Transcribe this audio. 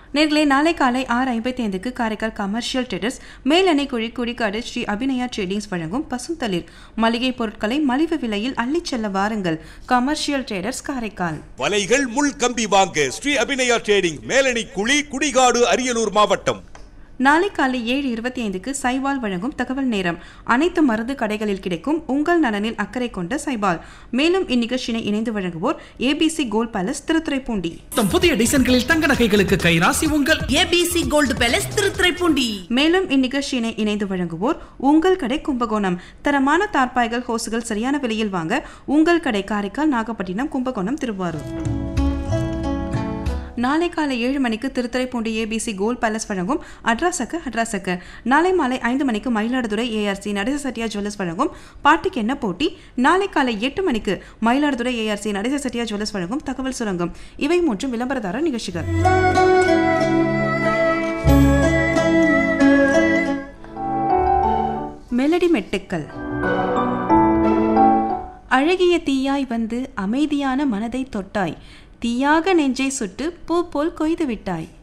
நேர்களே நாளை காலை ஆறு ஐம்பத்தி ஐந்துக்கு காரைக்கால் கமர்ஷியல் ட்ரேடர்ஸ் மேலணை குழி குடிக்காடு ஸ்ரீ அபிநயா ட்ரேடிங்ஸ் வழங்கும் பசுந்தளிர் மளிகை பொருட்களை மலிவு விலையில் அள்ளிச் செல்ல வாருங்கள் கமர்ஷியல் ட்ரேடர்ஸ் காரைக்கால் வலைகள் முள் கம்பி வாங்க ஸ்ரீ அபிநயா ட்ரேடிங் மேலணி குழி குடிகாடு அரியலூர் மாவட்டம் நாளை காலை ஏழு இருபத்தி ஐந்துக்கு சைபால் வழங்கும் தகவல் நேரம் அனைத்து மருந்து கடைகளில் கிடைக்கும் உங்கள் நலனில் அக்கறை கொண்ட சைபால் மேலும் இந்நிகழ்ச்சியினை இணைந்து வழங்குவோர் ஏபிசி கோல்ட் பேலஸ் திருத்துறைப்பூண்டி மொத்தம் புதிய டிசைன்களில் தங்க நகைகளுக்கு கைராசி உங்கள் ஏபிசி கோல்டு பேலஸ் திருத்துறைப்பூண்டி மேலும் இந்நிகழ்ச்சியினை இணைந்து வழங்குவோர் உங்கள் கடை கும்பகோணம் தரமான தார்பாய்கள் ஹோசுகள் சரியான விலையில் வாங்க உங்கள் கடை காரைக்கால் நாகப்பட்டினம் கும்பகோணம் திருவாரூர் நாளை காலை ஏழு மணிக்கு திருத்துறைப்பூண்டி ஏபிசி கோல்ட் பேலஸ் வழங்கும் அட்ராசக்க அட்ராசக்க நாளை மாலை ஐந்து மணிக்கு மயிலாடுதுறை ஏஆர்சி நடேச சட்டியா ஜுவல்லர்ஸ் வழங்கும் பாட்டுக்கு என்ன போட்டி நாளை காலை எட்டு மணிக்கு மயிலாடுதுறை ஏஆர்சி நடேச சட்டியா ஜுவல்லர்ஸ் வழங்கும் தகவல் சுரங்கம் இவை மூன்றும் விளம்பரதார நிகழ்ச்சிகள் மெலடி மெட்டுக்கள் அழகிய தீயாய் வந்து அமைதியான மனதை தொட்டாய் தீயாக நெஞ்சை சுட்டு பூ போல் கொய்து விட்டாய்